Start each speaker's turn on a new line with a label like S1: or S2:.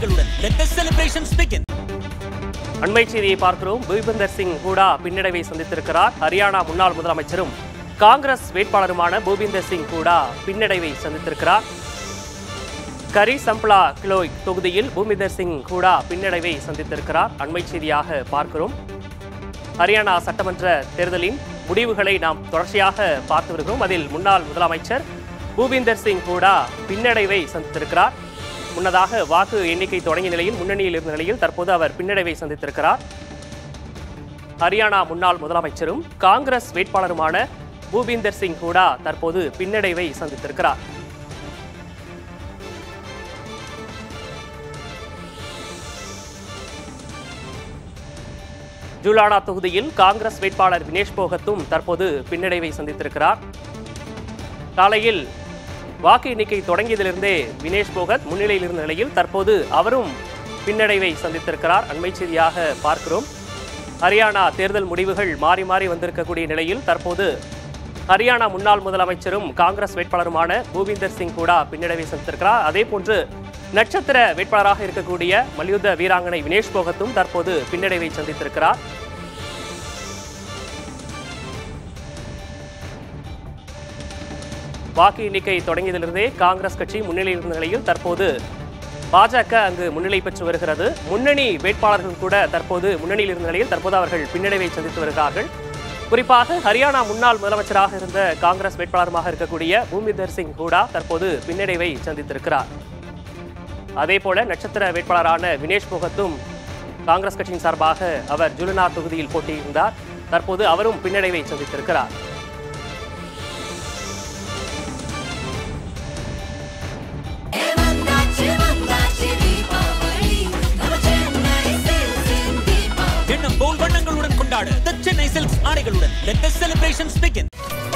S1: ஆடைகளுடன் let the celebrations begin
S2: அண்மை செய்தியை பார்க்கிறோம் பூபந்தர் சிங் ஹூடா பின்னடைவை சந்தித்திருக்கிறார் ஹரியானா முன்னாள் முதலமைச்சரும் காங்கிரஸ் வேட்பாளருமான பூபிந்தர் சிங் ஹூடா பின்னடைவை சந்தித்திருக்கிறார் கரி சம்ப்ளா கிலோய் தொகுதியில் பூமிந்தர் சிங் ஹூடா பின்னடைவை சந்தித்திருக்கிறார் அண்மை செய்தியாக பார்க்கிறோம் ஹரியானா சட்டமன்ற தேர்தலின் முடிவுகளை நாம் தொடர்ச்சியாக பார்த்து வருகிறோம் அதில் முன்னாள் முதலமைச்சர் பூபிந்தர் சிங் ஹூடா பின்னடைவை சந்தித்திருக்கிறார் முன்னதாக வாக்கு எண்ணிக்கை தொடங்கிய நிலையில் முன்னணியில் இருந்த நிலையில் தற்போது அவர் பின்னடைவை சந்தித்திருக்கிறார் ஹரியானா முன்னாள் முதலமைச்சரும் காங்கிரஸ் வேட்பாளருமான பூபிந்தர் சிங் ஹூடா தற்போது பின்னடைவை சந்தித்திருக்கிறார் ஜூலானா தொகுதியில் காங்கிரஸ் வேட்பாளர் வினேஷ் போகத்தும் தற்போது பின்னடைவை சந்தித்திருக்கிறார் காலையில் வாக்கு எண்ணிக்கை தொடங்கியதிலிருந்தே வினேஷ் போகத் முன்னிலையில் இருந்த நிலையில் தற்போது அவரும் பின்னடைவை சந்தித்திருக்கிறார் அண்மை செய்தியாக பார்க்கிறோம் ஹரியானா தேர்தல் முடிவுகள் மாறி மாறி வந்திருக்கக்கூடிய நிலையில் தற்போது ஹரியானா முன்னாள் முதலமைச்சரும் காங்கிரஸ் வேட்பாளருமான பூபிந்தர் சிங் கூட பின்னடைவை சந்தித்திருக்கிறார் அதே போன்று நட்சத்திர வேட்பாளராக இருக்கக்கூடிய மல்யுத்த வீராங்கனை வினேஷ் போகத்தும் தற்போது பின்னடைவை சந்தித்திருக்கிறார் வாக்கு எண்ணிக்கை தொடங்கியதிலிருந்தே காங்கிரஸ் கட்சி முன்னிலையில் இருந்த நிலையில் தற்போது பாஜக அங்கு முன்னிலை பெற்று வருகிறது முன்னணி வேட்பாளர்கள் கூட தற்போது முன்னணியில் இருந்த நிலையில் தற்போது அவர்கள் பின்னடைவை சந்தித்து வருகிறார்கள் குறிப்பாக ஹரியானா முன்னாள் முதலமைச்சராக இருந்த காங்கிரஸ் வேட்பாளருமாக இருக்கக்கூடிய பூமிதர் சிங் ஹூடா தற்போது பின்னடைவை சந்தித்திருக்கிறார் அதே போல நட்சத்திர வேட்பாளரான வினேஷ் போகத்தும் காங்கிரஸ் கட்சியின் சார்பாக அவர் ஜுலனா தொகுதியில் போட்டியிருந்தார் தற்போது அவரும் பின்னடைவை சந்தித்திருக்கிறார்
S3: வந்தாச்சு வந்தாச்சு தீபாவளி நம்ம சென்னை சில்க்ஸின் தீபாவளி
S1: எண்ணம் போல் வண்ணங்களுடன் கொண்டாட the chennai silks ஆடைகளுடன் let the celebrations begin